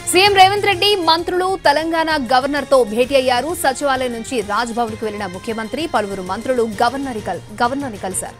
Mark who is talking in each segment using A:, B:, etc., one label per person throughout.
A: CM Revanth Reddy మంత్రులు Telangana governor తో భేటీ అయ్యారు సచివాలయం నుంచి రాజ్ భవన్ కు వెళ్లిన ముఖ్యమంత్రి పలువురు మంత్రులు గవర్నర్ గవర్నర్ ని కలిశారు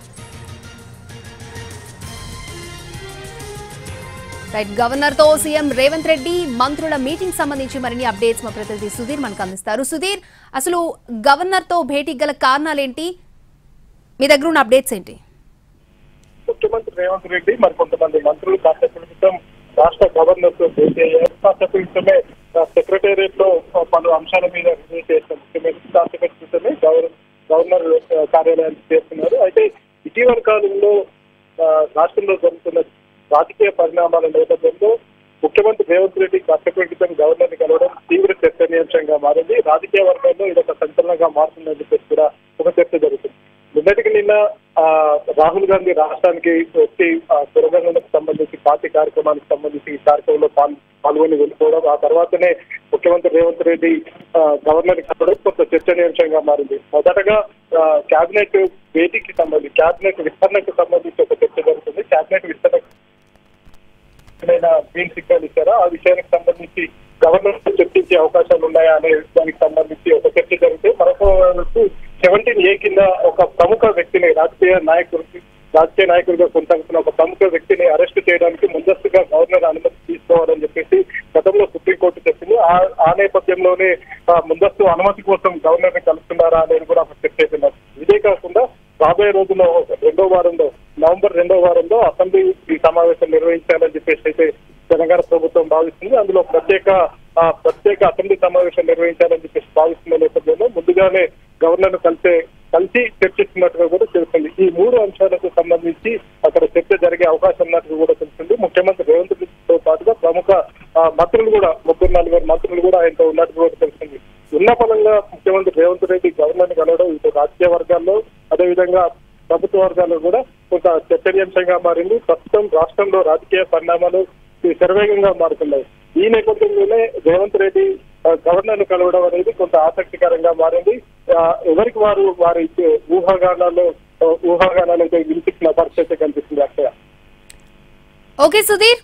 A: రైట్ గవర్నర్ తో సీఎం రేవంత్ రెడ్డి మంత్రుల మీటింగ్ సంబంధించి మరిన్ని అప్డేట్స్ మా ప్రతినిధి సుధీర్ మనకు అందిస్తారు సుధీర్ అసలు గవర్నర్ తో భేటీకి గల కారణాలేంటి మీ దగ్గర ఉన్న అప్డేట్స్ ఏంటి
B: ముఖ్యమంత్రి రేవంత్ రెడ్డి మరి కొంతమంది మంత్రులు కాసేపు క్రితం రాష్ట్ర గవర్నర్ తో భేటీ అయ్యారు కాసేపు క్రితమే సెక్రటేరియట్ లో పలు అంశాల మీద రివ్యూ చేసిన ముఖ్యమంత్రి కాసేపు క్రితమే గవర్నర్ గవర్నర్ ఆ, కార్యాలయానికి చేస్తున్నారు అయితే ఇటీవల కాలంలో ఆ, రాష్ట్రంలో జరుగుతున్న రాజకీయ పరిణామాల నేపథ్యంలో ముఖ్యమంత్రి రేవంత్ రెడ్డి కాసేపు క్రితం గవర్నర్ ని కలవడం తీవ్ర చర్చనీయాంశంగా మారింది రాజకీయ వర్గాల్లో ఇది ఒక సంచలనంగా మారుతుందని చెప్పేసి కూడా ఒక చర్చ జరుగుతుంది నిన్నటికి నిన్న ఆ, రాహుల్ గాంధీ రాష్ట్రానికి వచ్చి ఆ, తెలంగాణకు సంబంధించి పార్టీ కార్యక్రమానికి సంబంధించి ఈ కార్యక్రమంలో పాల్- పాల్గొని వెళ్ళిపోవడం ఆ తర్వాతనే ముఖ్యమంత్రి రేవంత్ రెడ్డి ఆ, గవర్నర్ కలవడం కొంత చర్చనీయాంశంగా మారింది మొదటగా ఆ, కేబినెట్ భేటీకి సంబంధించి కేబినెట్ విస్తరణకు సంబంధించి ఒక చర్చ జరుగుతుంది కేబినెట్ విస్తరణ ఏమైనా గ్రీన్ సిగ్నల్ ఇచ్చారా ఆ విషయానికి సంబంధించి గవర్నర్ తో చర్చించే అవకాశాలు ఉన్నాయా అనే దానికి సంబంధించి ఒక చర్చ జరిగితే మరొక వైపు సెవెంటీన్ ఏ కింద ఒక ప్రముఖ వ్యక్తిని రాజకీయ నాయకుడికి రాజకీయ నాయకుడిగా కొనసాగుతున్న ఒక ప్రముఖ వ్యక్తిని అరెస్ట్ చేయడానికి ముందస్తుగా గవర్నర్ అనుమతి తీసుకోవాలని చెప్పేసి గతంలో సుప్రీంకోర్టు చెప్పింది ఆ- ఆ నేపథ్యంలోనే ఆ, ముందస్తు అనుమతి కోసం గవర్నర్ ని కలుస్తున్నారా అనేది కూడా ఒక చర్చ అవుతున్నారు ఇదే కాకుండా రాబోయే రోజుల్లో రెండో వారంలో నవంబర్ రెండో వారంలో అసెంబ్లీ ఈ సమావేశం నిర్వహించాలని చెప్పేసి అయితే తెలంగాణ ప్రభుత్వం భావిస్తుంది అందులో ప్రత్యేక ఆ, ప్రత్యేక అసెంబ్లీ సమావేశం నిర్వహించాలని చెప్పేసి భావిస్తున్న నేపథ్యంలో ముందుగానే గవర్నర్ ను కలిసే కలిసి చర్చిస్తున్నట్టుగా కూడా తెలుస్తుంది ఈ మూడు అంశాలకు సంబంధించి అక్కడ చర్చ జరిగే అవకాశం ఉన్నట్టుగా కూడా తెలుస్తుంది ముఖ్యమంత్రి రేవంత్ రెడ్డితో పాటుగా ప్రముఖ ఆ, మంత్రులు కూడా ముగ్గురు నలుగురు మంత్రులు కూడా ఆయనతో ఉన్నట్టుగా కూడా తెలుస్తుంది ఉన్న ఫలంగా ముఖ్యమంత్రి రేవంత్ రెడ్డి గవర్నర్ ని కలవడం ఇటు రాజకీయ వర్గాల్లో అదేవిధంగా ప్రభుత్వ వర్గాల్లో కూడా కొంత చర్చనీయాంశంగా మారింది ప్రస్తుతం రాష్ట్రంలో రాజకీయ పరిణామాలు శరవేగంగా మారుతున్నాయి ఈ నేపథ్యంలోనే రేవంత్ రెడ్డి ఆ, గవర్నర్ ను కలవడం అనేది కొంత ఆసక్తికరంగా మారింది ఆ, ఎవరికి వారు వారి ఊహాగానాల్లో ఆ, ఊహాగానాలు అయితే వినిపించిన పరిస్థితి కనిపిస్తుంది అక్షయ
A: ఓకే సుధీర్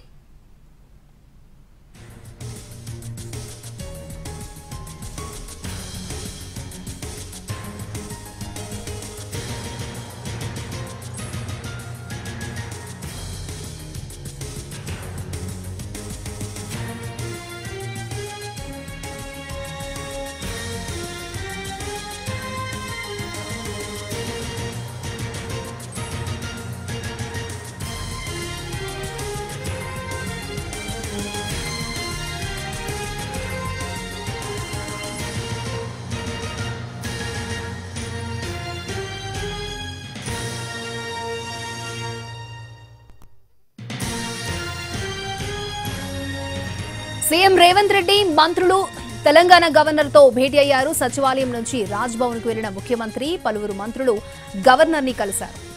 A: సీఎం రేవంత్ రెడ్డి మంత్రులు తెలంగాణ గవర్నర్ తో భేటీ అయ్యారు సచివాలయం నుంచి రాజ్ భవన్ కు వెళ్లిన ముఖ్యమంత్రి పలువురు మంత్రులు గవర్నర్ ని కలిశారు